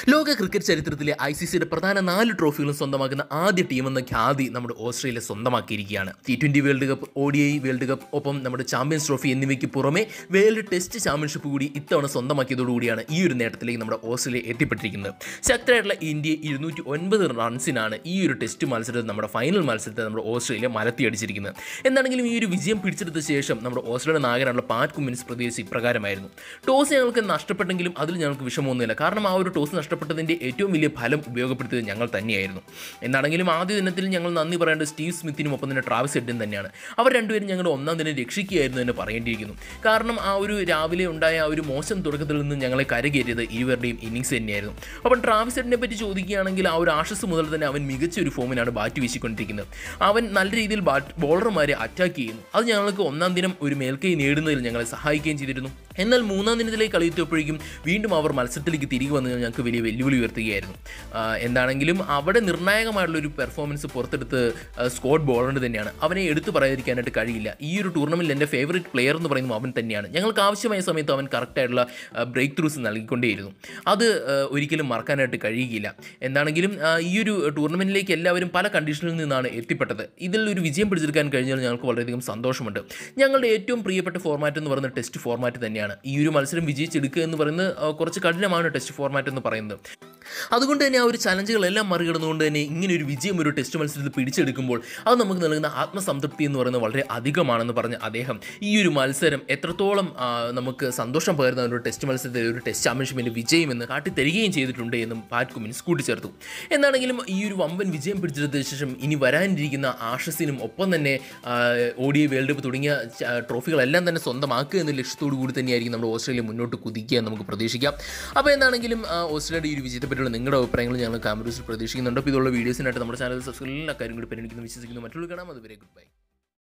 ലോക ക്രിക്കറ്റ് ചരിത്രത്തിലെ I C സിയുടെ പ്രധാന നാല് ട്രോഫികളും സ്വന്തമാക്കുന്ന ആദ്യ ടീമെന്ന ഖ്യാതി നമ്മുടെ ഓസ്ട്രേലിയ സ്വന്തമാക്കിയിരിക്കുകയാണ് T twenty world cup O D I world cup ഒപ്പം നമ്മുടെ ചാമ്പ്യൻസ് ട്രോഫി എന്നിവയ്ക്ക് പുറമെ വേൾഡ് ടെസ്റ്റ് ചാമ്പ്യൻഷിപ്പ് കൂടി ഇത്തവണ സ്വന്തമാക്കിയതോടുകൂടിയാണ് ഈ ഒരു നേട്ടത്തിലേക്ക് നമ്മുടെ ഓസ്ട്രേലിയ എത്തിപ്പെട്ടിരിക്കുന്നത് ശക്തരായിട്ടുള്ള ഇന്ത്യയെ ഇരുന്നൂറ്റി ഒൻപത് റൺസിനാണ് ഈ ഒരു ടെസ്റ്റ് മത്സരത്തിൽ നമ്മുടെ ഫൈനൽ മത്സരത്തിൽ നമ്മുടെ ഓസ്ട്രേലിയ മലത്തിയടിച്ചിരിക്കുന്നത് എന്താണെങ്കിലും ഈ ഒരു വിജയം പിടിച്ചെടുത്ത ശേഷം നമ്മുടെ ഓസ്ട്രേലിയ നായകനായുള്ള പാറ്റ് കുമ്മിൻസ് പ്രതികരിച്ച് ഇപ്രകാരമായിരുന്നു ടോസ് ഞങ്ങൾക്ക് നഷ്ടപ്പെട്ടെങ്കിലും അതിൽ ഞങ്ങൾക്ക് വിഷമമൊന്നുമില്ല കാരണം ആ ഒരു ടോസ് നഷ്ടപ്പെട്ടതിൻ്റെ ഏറ്റവും വലിയ ഫലം ഉപയോഗപ്പെടുത്തിയത് ഞങ്ങൾ തന്നെയായിരുന്നു എന്നാണെങ്കിലും ആദ്യ ദിനത്തിൽ ഞങ്ങൾ നന്ദി പറയേണ്ടത് സ്റ്റീവ് സ്മിത്തിനും ഒപ്പം തന്നെ ട്രാവിസ് ഹെഡും തന്നെയാണ് അവർ രണ്ടുപേരും ഞങ്ങളുടെ ഒന്നാം ദിനം രക്ഷിക്കുകയായിരുന്നു എന്ന് പറയേണ്ടിയിരിക്കുന്നു കാരണം ആ ഒരു രാവിലെ ഉണ്ടായ ആ ഒരു മോശം തുടക്കത്തിൽ നിന്ന് ഞങ്ങളെ കരകയറ്റിയത് ഇരുവരുടെയും ഇന്നിങ്സ് തന്നെയായിരുന്നു അപ്പം ട്രാവിസ് ഹെഡിനെ പറ്റി ചോദിക്കുകയാണെങ്കിൽ ആ ഒരു ആഷസ് മുതൽ തന്നെ അവൻ മികച്ച ഒരു ഫോമിനാണ് ബാറ്റ് വീശിക്കൊണ്ടിരിക്കുന്നത് അവൻ നല്ല രീതിയിൽ ബാറ്റ് ബോളർമാരെ അറ്റാക്ക് ചെയ്യുന്നു അത് ഞങ്ങൾക്ക് ഒന്നാം ദിനം ഒരു മേൽക്കൈ നേടുന്നതിൽ ഞങ്ങളെ സഹായിക്കുകയും ചെയ്തിരുന്നു എന്നാൽ മൂന്നാം ദിനത്തിലേക്ക് കളിയെത്തിയപ്പോഴേക്കും വീണ്ടും അവർ മത്സരത്തിലേക്ക് തിരികെ വന്ന് ഞങ്ങൾക്ക് വലിയ വെല്ലുവിളി ഉയർത്തുകയായിരുന്നു ആ, എന്താണെങ്കിലും അവിടെ നിർണായകമായിട്ടുള്ള ഒരു പെർഫോമൻസ് പുറത്തെടുത്ത് ആ, സ്കോട്ട് ബോളറിന് തന്നെയാണ് അവനെ എടുത്തു പറയാതിരിക്കാനായിട്ട് കഴിയില്ല ഈ ഒരു ടൂർണമെൻറ്റിൽ എൻ്റെ ഫേവറേറ്റ് പ്ലെയർ എന്ന് പറയുന്നത് അവൻ തന്നെയാണ് ഞങ്ങൾക്ക് ആവശ്യമായ സമയത്ത് അവൻ കറക്റ്റായിട്ടുള്ള ബ്രേക്ക് ത്രൂസ് നൽകിക്കൊണ്ടേയിരുന്നു അത് ആ, ഒരിക്കലും മറക്കാനായിട്ട് കഴിയുകയില്ല എന്താണെങ്കിലും ആ, ഈ ഒരു ടൂർണമെൻറ്റിലേക്ക് എല്ലാവരും പല കണ്ടീഷനിൽ നിന്നാണ് എത്തിപ്പെട്ടത് ഇതിൽ ഒരു വിജയം പിടിച്ചെടുക്കാൻ കഴിഞ്ഞാൽ ഞങ്ങൾക്ക് വളരെയധികം സന്തോഷമുണ്ട് ഞങ്ങളുടെ ഏറ്റവും പ്രിയപ്പെട്ട ഫോർമാറ്റ് എന്ന് പറയുന്നത് ടെസ്റ്റ് ഫോർമാറ്റ് തന്നെയാണ് ഈ ഒരു മത്സരം വിജയിച്ചെടുക്കുക എന്ന് പറയുന്നത് ആ, കുറച്ച് കഠിനമാണ് ടെസ്റ്റ് ഫോർമാറ്റ് എന്ന് പറയുന്നത് അതുകൊണ്ട് തന്നെ ആ ഒരു ചലഞ്ചുകളെല്ലാം മറികടന്നുകൊണ്ട് തന്നെ ഇങ്ങനെ ഒരു വിജയം ഒരു ടെസ്റ്റ് മത്സരത്തിൽ പിടിച്ചെടുക്കുമ്പോൾ അത് നമുക്ക് നൽകുന്ന ആത്മസംതൃപ്തി എന്ന് പറയുന്നത് വളരെ അധികമാണെന്ന് പറഞ്ഞ അദ്ദേഹം ഈ ഒരു മത്സരം എത്രത്തോളം ആ, നമുക്ക് സന്തോഷം പകരുന്ന ഒരു ടെസ്റ്റ് മത്സരത്തിൽ ഒരു ടെസ്റ്റ് ചാമ്പ്യൻഷിപ്പിൻ്റെ വിജയം എന്ന് കാട്ടിത്തരികയും ചെയ്തിട്ടുണ്ട് എന്നും പാറ്റ് കുമിൻസ് കൂട്ടിച്ചേർത്തു എന്നാണെങ്കിലും ഈ ഒരു വമ്പൻ വിജയം പിടിച്ചെടുത്ത ശേഷം ഇനി വരാനിരിക്കുന്ന ആഷസിനും ഒപ്പം തന്നെ O D I world cup തുടങ്ങിയ ച- ട്രോഫികളെല്ലാം തന്നെ സ്വന്തമാക്കുക എന്ന ലക്ഷ്യത്തോടു കൂടി തന്നെയായിരിക്കും നമ്മുടെ ഓസ്ട്രേലിയ മുന്നോട്ട് കുതിക്കുക എന്ന് നമുക്ക് പ്രതീക്ഷിക്കാം അപ്പോൾ എന്താണെങ്കിലും ആ, ഓസ്ട്രേലിയയുടെ ഈ ഒരു വിജയത്തെ പറ്റിയുള്ള നിങ്ങളുടെ അഭിപ്രായങ്ങൾ ഞങ്ങൾ കാമറൂസിൽ പ്രതീക്ഷിക്കുന്നുണ്ട് അപ്പോൾ ഇതുള്ള വീഡിയോസിനായിട്ട് നമ്മുടെ ചാനൽ സബ്സ്ക്രൈബ് എല്ലാ കാര്യം കൂടി പരിഗണിക്കുന്നു വിശ്വസിക്കുന്നു മറ്റുള്ള കാണാം അതുവരെ ഗുഡ് ബൈ